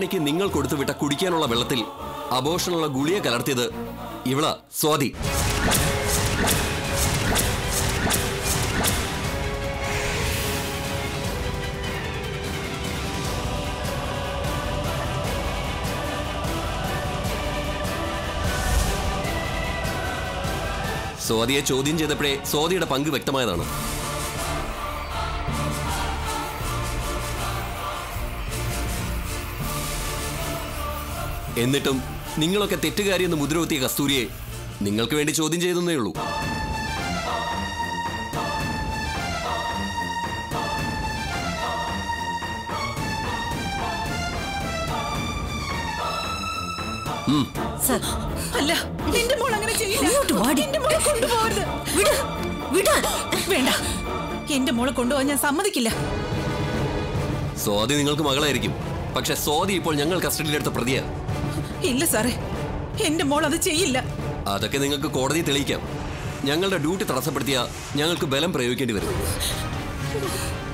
റാണിക്ക് നിങ്ങൾ കൊടുത്തുവിട്ട കുടിക്കാനുള്ള വെള്ളത്തിൽ അബോഷനുള്ള ഗുളിയെ കലർത്തിയത് ഇവള സ്വാതി സ്വാതിയെ ചോദ്യം ചെയ്തപ്പോഴേ സ്വാതിയുടെ പങ്ക് വ്യക്തമായതാണ് എന്നിട്ടും നിങ്ങളൊക്കെ തെറ്റുകാരിയെന്ന് മുദ്രകുത്തിയ കസ്തൂരിയെ നിങ്ങൾക്ക് വേണ്ടി ചോദ്യം ചെയ്തെന്നേ ഉള്ളൂ സർ അല്ല എന്റെ മോൾ അങ്ങനെ ചെയ്യില്ല ഇങ്ങോട്ട് വാടി. എന്റെ മോളെ കൊണ്ടുപോകരുത് വിട് വിടാൻ വേണ്ട എന്റെ മോളെ കൊണ്ടുപോകാൻ ഞാൻ സമ്മതിക്കില്ല സ്വാതി നിങ്ങൾക്ക് മകളായിരിക്കും പക്ഷെ സ്വാതി ഇപ്പോൾ ഞങ്ങൾ കസ്റ്റഡിയിലെടുത്ത പ്രതിയാ ഇല്ല സാറേ എന്റെ മോൾ അത് ചെയ്യില്ല അതൊക്കെ നിങ്ങൾക്ക് കോടതി തെളിയിക്കാം ഞങ്ങളുടെ ഡ്യൂട്ടി തടസ്സപ്പെടുത്തിയ ഞങ്ങൾക്ക് ബലം പ്രയോഗിക്കേണ്ടി വരും